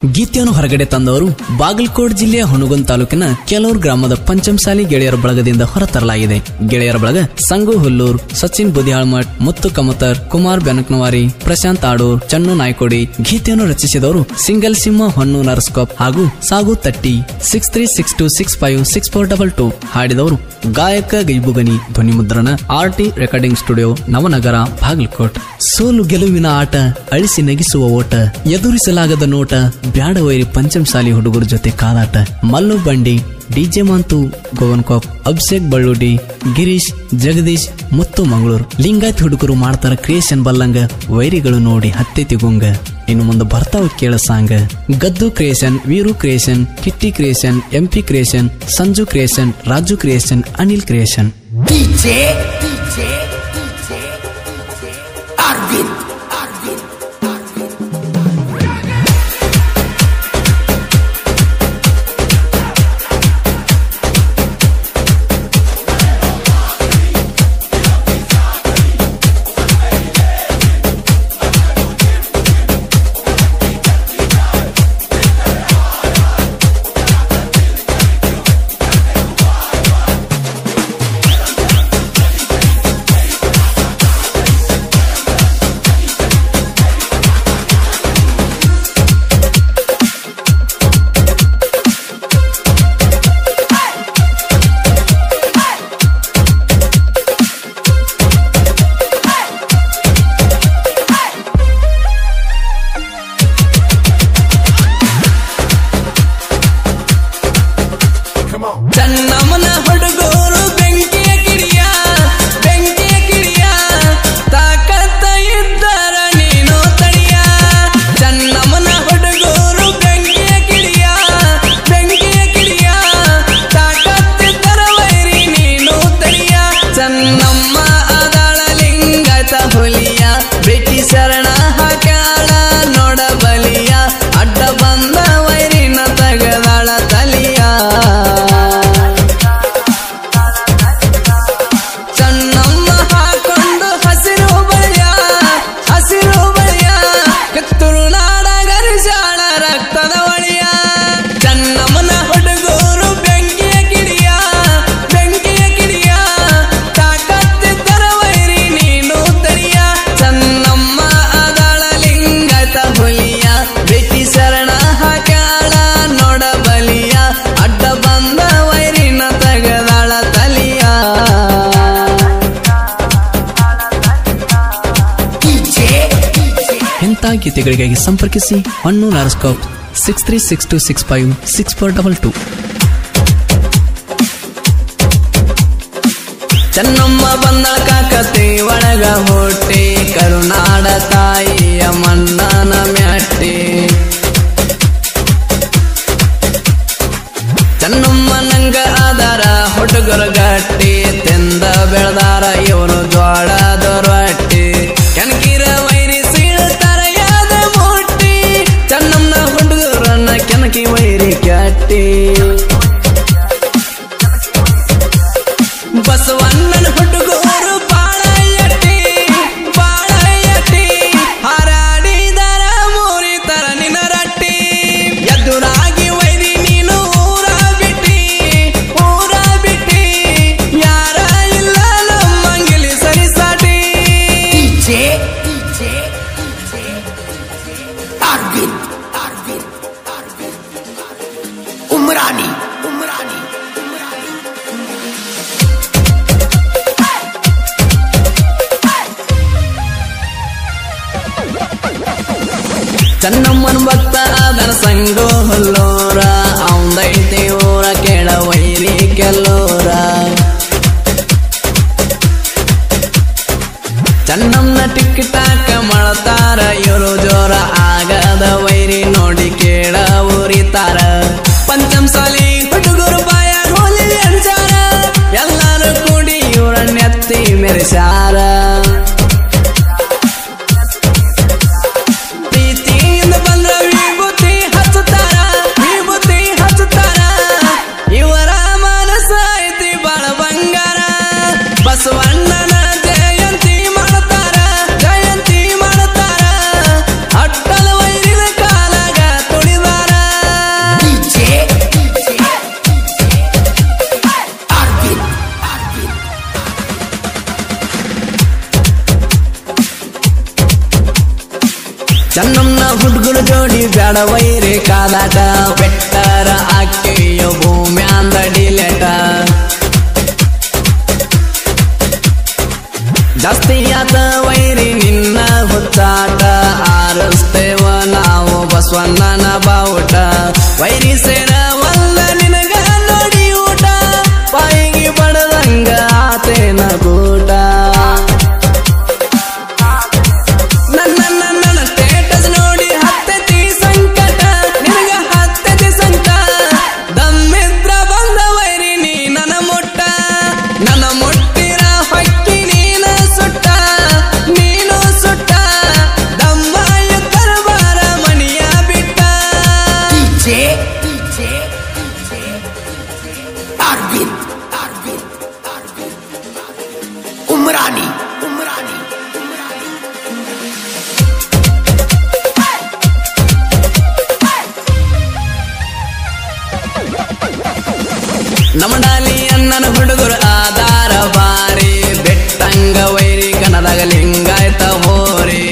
ಗೀತೆಯನ್ನು ಹೊರಗಡೆ ತಂದವರು ಬಾಗಲಕೋಟ್ ಜಿಲ್ಲೆಯ ಹುಣಗುನ್ ತಾಲೂಕಿನ ಕೆಲೂರು ಗ್ರಾಮದ ಪಂಚಮಸಾಲಿ ಗೆಳೆಯರ ಬಳಗದಿಂದ ಹೊರತರಲಾಗಿದೆ ಗೆಳೆಯರ ಬಳಗ ಸಂಗು ಹುಲ್ಲೂರ್ ಸಚಿನ್ ಬುದಿಯಾಳ್ಮಠ್ ಮುತ್ತು ಕಮತರ್ ಕುಮಾರ್ ಬೆನಕನವಾರಿ ಪ್ರಶಾಂತ್ ಆಡೂರ್ ಚನ್ನು ನಾಯ್ಕೋಡಿ ಗೀತೆಯನ್ನು ರಚಿಸಿದವರು ಸಿಂಗಲ್ ಸಿಂಹ ಹೊನ್ನು ನರಸ್ಕೋಪ್ ಹಾಗೂ ಸಾಗು ತಟ್ಟಿ six three six two six five six four double two ಹಾಡಿದವರು ಗಾಯಕ ಗೈಬುಗನಿ ಧ್ವನಿ ಮುದ್ರಣ R T recording studio Navanagar Bagalkot ಸೋಲು ಗೆಲುವಿನ ಆಟ ಅಳಿಸಿ ನಗಿಸುವ ಓಟ ಎದುರಿಸಲಾಗದ ನೋಟ ಬ್ಯಾಡ ವೈರಿ ಪಂಚಮಸಾಲಿ ಹುಡುಗರ ಜೊತೆ ಕಾದಾಟ ಮಲ್ಲು ಬಂಡಿ ಡಿಜೆ ಮಾಂತು ಗೋವನ್ಕಾಪ್ ಅಭಿಷೇಕ್ ಬಳ್ಳೂಡಿ ಗಿರೀಶ್ ಜಗದೀಶ್ ಮುತ್ತು ಮಂಗಳೂರು ಲಿಂಗಾಯತ್ ಹುಡುಗರು ಮಾಡ್ತಾರ ಕ್ರಿಯೇಷನ್ ಬಲ್ಲಂಗ ವೈರಿಗಳು ನೋಡಿ ಹತ್ತೆ ತಿಗುಂಗ ಇನ್ನು ಮುಂದೆ ಬರ್ತಾವ ಕೇಳ ಸಾಂಗ Gaddu creation Veeru creation Kitty creation MP creation Sanju creation Raju creation Anil creation DJ, DJ, DJ, Arvin, Arvin, Arvin. ಚನ್ನಮ್ಮನ ಹುಡುಗರು ಬೆಂಕಿಯ ಕಿಡಿಯ ಬೆಂಕಿಯ ಕಿಡಿಯ ತಾಕತ್ತ ಇದ್ದರ ನೀನು ತಡಿಯ ಚನ್ನಮ್ಮನ ಹುಡುಗರು ಬೆಂಕಿಯ ಕಿಡಿಯ ಬೆಂಕಿಯ ಕಿಡಿಯ ತಾಕತ್ತಿದ್ದರ ವೈರಿ ನೀನು ತಡಿಯ ಚನ್ನಮ್ಮ ಅದಳ ಲಿಂಗತ ಹುಲಿಯ ಬೆಟ್ಟಿ ಶರಣ ಹಾಕ್ಯಾಳ ನೋಡ ಬಲಿಯ ಅಡ್ಡ ಬಂದ ವೈರಿನ ತಗದಾಳ ತಲಿಯ ಚನ್ನಮ್ಮ ಹಾಕೊಂಡು ಹಸಿರು ಬಳಿಯ ಹಸಿರು ಬಳಿಯ ಕಿತ್ತೂರು ನಾಡ ಗರಿಜಾಳ ರಕ್ತದ ಒಳಿಯ ಚನ್ನಮ್ಮನ ಹುಡುಗರು ಬೆಂಕಿಯ ಕಿಡಿಯ ಬೆಂಕಿಯ ಕಿಡಿಯ ತಾಕತ್ತಿದ್ದರ ವೈರಿ ನೀನು ತರಿಯ ಚನ್ನಮ್ಮ ಅದಳ ಲಿಂಗತ ಹುಲಿಯ ಬೆಟ್ಟಿ ಶರಣ ಹಾಕ್ಯಾಳ ನೋಡ ಬಲಿಯ ಅಡ್ಡ ಬಂದ ವೈರಿನ ತಗದಾಳ ತಲಿಯ DJ, DJ. ಇಂಥ ಗೀತೆಗಳಿಗಾಗಿ ಸಂಪರ್ಕಿಸಿ ಹಣ್ಣು ನಾರಸ್ಕೋಪ್ six three six two six five six four double two Chennamma ಬಂದ ಕಾಕತಿ ಒಳಗ ಹುಟ್ಟಿ ಕರುನಾಡ ತಾಯಿಯ ಮನ್ನನ ಮ್ಯಾಟಿ ಚೆನ್ನಮ್ಮ ನಂಗ ಆದಾರ ಹುಡುಗರ ಗಟ್ಟಿ ತಿಂದ ಬೆಳೆದಾರ ಇವನು ಜ್ವಾಳದ ರೊಟ್ಟಿ ಕೆಣಕಿರ ವೈರಿ ಸೀಳ್ತಾರ ಯಾದ ಮುಟ್ಟಿ ಚೆನ್ನಮ್ಮನ ಹುಡುಗರನ್ನ ಕೆಣಕಿ ವೈರಿ ಕಟ್ಟಿ ಬಸವಣ್ಣನ ಹುಡುಗರು ಬಾಳ ಎಟ್ಟಿ ಬಾಳ ಎಟ್ಟಿ ಹಾರಾಡಿದರ ಮೂರಿತರ ನಿನ ರಟ್ಟಿ ಎದುರಾಗಿ ವೈರಿ ನೀನು ಊರ ಬಿಟ್ಟಿ ಊರ ಬಿಟ್ಟಿ ಯಾರ ಇಲ್ಲ ನಮ್ಮಂಗಿಲಿ ಸರಿಸಾಟಿ DJ, DJ, DJ, Arvin, Arvin, Arvin. Umrani, Umrani, Umrani. ಚನ್ನಮ್ಮನ ಭಕ್ತ ಅದರ ಸಂಗೋ ಹುಲ್ಲೋರ ಅವಂದೈತಿ ಊರ ಕೆಳ ವೈರಿ ಕೆಲೋರ ಚನ್ನಮ್ಮನ ಟಿಕ್ ಟಾಕ ಮಾಡ್ತಾರ ಇವರು ಜೋರ ಆಗದ ವೈರಿ ನೋಡಿ ಕೇಳ ಊರಿತಾರ ಪಂಚಮಸಾಲಿ ಹುಡುಗರು ಬಾಯ ಹೋಲಿ ಅನ್ಸಾರ ಎಲ್ಲರೂ ಕೂಡಿ ಇವರ ನೆತ್ತಿ ಮೆರೆಸಾರ ಪ್ರೀತಿಯಿಂದ ಬಂದ್ರ ವಿಭೂತಿ ಹಚ್ಚುತ್ತಾರ ಬ್ಯಾಡ ವೈರಿ ಕಾದಾಟ ಬೆಟ್ಟರ ಅಕ್ಕಿಯೋ ಭೂಮ್ಯಾಂದ ಡಿಲೆಟ ಜಾಸ್ತಿ ಆತ ವೈರಿ ನಿನ್ನ ಹುಚ್ಚಾಟ ಆರಿಸ್ತೇವ ನಾವು ಬಸವಣ್ಣನ ಬಾವುಟ ವೈರಿ ಸೇರ ವಲ್ಲ ನಿನಗ ನೋಡಿ ಊಟ ಬಾಯಿಗೆ ಬಡದಂಗ ಆತೇನ ಗೂಟ ನನ್ನ ನನ್ನ ಸ್ಟೇಟಸ್ ನೋಡಿ ಹತ್ತತಿ ಸಂಕಟ ನಿನಗ ಹತ್ತತಿ ಸಂಕಟ ದಮ್ಮಿದ್ರ ಬಂದ ವೈರಿ ನೀ ನನ್ನ ಮುಟ್ಟ ನನ್ನ ಮುಟ್ಟಿರ ಹೊಕ್ಕಿ ನೀನ ಸುಟ್ಟ ನೀನು ಸುಟ್ಟ ದಮ್ಮ ಯುದ್ಧರ ಬಾರ ಮಣಿಯ ಬಿಟ್ಟ DJ, DJ, Arvind, Arvind, Arvind, Umrani, Umrani, Umrani. ನಮ್ಮ ಡಾಲಿ ಅಣ್ಣನ ಹುಡುಗರು ಆಧಾರ ಬಾರಿ ಬೆಟ್ಟಂಗ ವೈರಿ ಕನದಾಗ ಲಿಂಗಾಯ್ತ ಹೋರಿ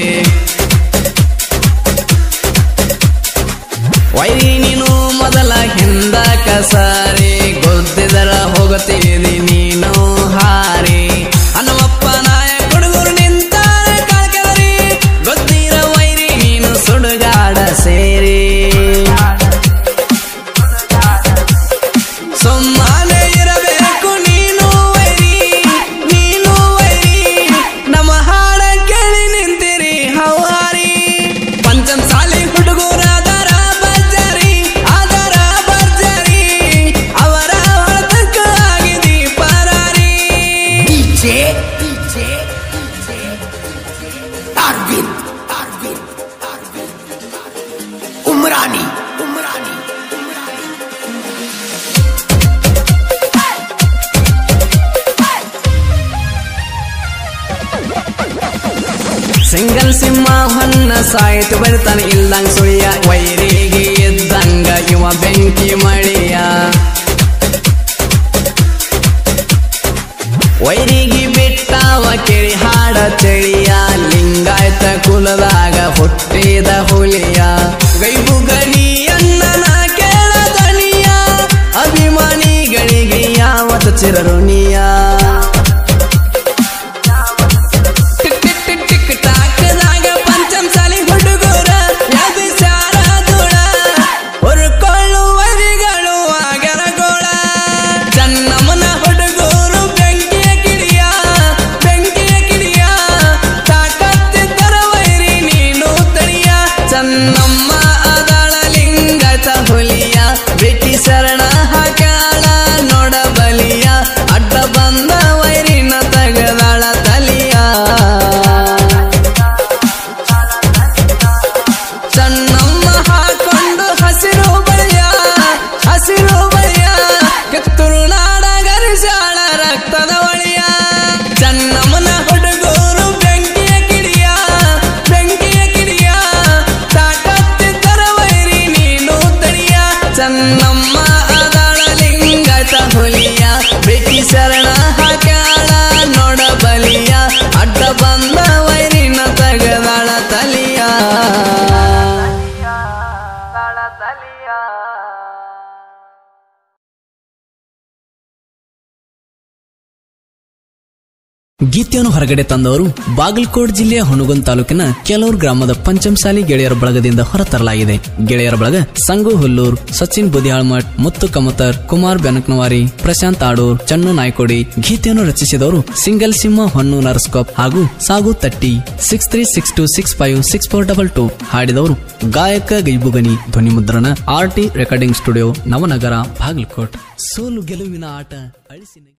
ವೈರಿ ನೀನು ಮೊದಲ ಹಿಂದ ಕಸಾರಿ ಗೊದ್ದಿದರ ಹೋಗುತ್ತೀರಿ ನೀನು ಹಾರಿ ಹನುಮಪ್ಪ ನಾಯಕ ಹುಡುಗರು ನಿಂತಾರೆ ಕಾಲ್ಕೆದರಿ ಗೊತ್ತಿರ ವೈರಿ ನೀನು ಸುಡುಗಾಡ ಸೇರಿ ಸುಮ್ಮನೆ ಇರಬೇಕು ನೀನು ವೈರಿ ನೀನು ವೈರಿ ನಮ್ಮ ಹಾಡ ಕೇಳಿ ನಿಂತಿರಿ ಹವಾರಿ ಪಂಚಮ ಸಾಲಿ ಹುಡುಗರಾದರ ಬಜ್ಜರಿ ಅದರ ಭರ್ಜರಿ ಅವರ ಹೊಳತಕ್ಕ ಆಗಿದಿ ಪರಾರಿ DJ, DJ, Arvind, Arvind, Arvind, Umrani, Umrani, Umrani. Single ಸಿಂಹ ಹೊನ್ನ ಸಾಯ್ತು ಬರ್ತಾನೆ ಇಲ್ಲಂಗ್ ಸುಳಿಯ ವೈರಿಗೆ ಇದ್ದಂಗ ಇವ ಬೆಂಕಿ ಮಳಿಯ ವೈರಿಗೆ ಬಿಟ್ಟಾವ ಕೇಳಿ ಹಾಡ ಚಳಿಯ ಲಿಂಗಾಯತ ಕುಲದಾಗ ಹುಟ್ಟಿದ ಹುಲಿಯ ಗೈಬು ಗಣಿಯನ್ನ ಕೇಳ ದಣಿಯ ಅಭಿಮಾನಿಗಳಿಗೆ ಯಾವತ್ತು ಚಿರಋಣಿಯ ಟಿಕ್ ಟಿಕ್ ಟಿಕ್ ಟಿಕ್ ಟಾಕದಾಗ ಪಂಚಮ ಸಾಲಿ ಹುಡುಗರ ವ್ಯಾಭಿಚಾರ ಧೂಳ ಹುರ್ಕೊಳ್ಳುವರಿಗಳು ಆಗರಗೋಳ ಚನ್ನಮ್ಮನ ಹುಡುಗರು ಬೆಂಕಿಯ ಕಿಡಿಯ ಬೆಂಕಿಯ ಕಿಡಿಯ ತಾಕತ್ತಿದ್ದರ ವೈರಿ ನೀನು ತಡಿಯ ಚನ್ನಮ್ಮ ಅದಳ ಲಿಂಗತ ಹುಲಿಯ ಬಿಟ್ಟಿ ಶರಣ ಹಾಕ್ಯಾಳ ನೋಡ ಬಲಿಯ ಅಡ್ಡ ಬಂದ ವೈರಿನ ತಗದಾಳ ತಲಿಯ ಚನ್ನಮ್ಮ ಹಾಕೊಂಡು ಹಸಿರು ಬಳಿಯ ಹಸಿರು ಬಳಿಯ ಕಿತ್ತೂರು ನಾಡ ಗರಿಸಾಳ ರಕ್ತದ ಒಳಿಯ ಚನ್ನಮ್ಮನ ಹುಡುಗರು ಬೆಂಕಿಯ ಕಿಡಿಯ ಬೆಂಕಿಯ ಕಿಡಿಯ ತಾಕತ್ತಿದ್ದರ ವೈರಿ ನೀನು ತಡಿಯ ಚನ್ನಮ್ಮ ಅದಳ ಲಿಂಗತ ಹುಲಿಯ ಬಿಟ್ಟಿ ಶರಣ ಹಾಕ್ಯಾಳ ನೋಡ ಬಲಿಯ ಅಡ್ಡ ಬಂದ ವೈರಿನ ತಗದಾಳ ತಲಿಯ ಗೀತೆಯನ್ನು ಹೊರಗಡೆ ತಂದವರು ಬಾಗಲಕೋಟ್ ಜಿಲ್ಲೆಯ ಹುಣಗುಂದ್ ತಾಲೂಕಿನ ಕೆಲೂರು ಗ್ರಾಮದ ಪಂಚಮಸಾಲಿ ಗೆಳೆಯರ ಬಳಗದಿಂದ ಹೊರತರಲಾಗಿದೆ ಗೆಳೆಯರ ಬಳಗ ಸಂಗು ಹುಲ್ಲೂರ್ ಸಚಿನ್ ಬುದಿಯಾಳ್ಮಠ್ ಮುತ್ತು ಕಮತರ್ ಕುಮಾರ್ ಬೆನಕ್ನವಾರಿ ಪ್ರಶಾಂತ್ ಆಡೂರ್ ಚನ್ನು ನಾಯ್ಕೋಡಿ ಗೀತೆಯನ್ನು ರಚಿಸಿದವರು ಸಿಂಗಲ್ ಸಿಂಹ ಹೊನ್ನು ನರಸ್ಕೋಪ್ ಹಾಗೂ ಸಾಗು ತಟ್ಟಿ six three six two six five six four double two ಹಾಡಿದವರು ಗಾಯಕ ಗೈಬುಗನಿ ಧ್ವನಿ ಮುದ್ರಣ R T recording studio Navanagar Bagalkot ಸೋಲು ಗೆಲುವಿನ ಆಟ ಅಳಿಸಿ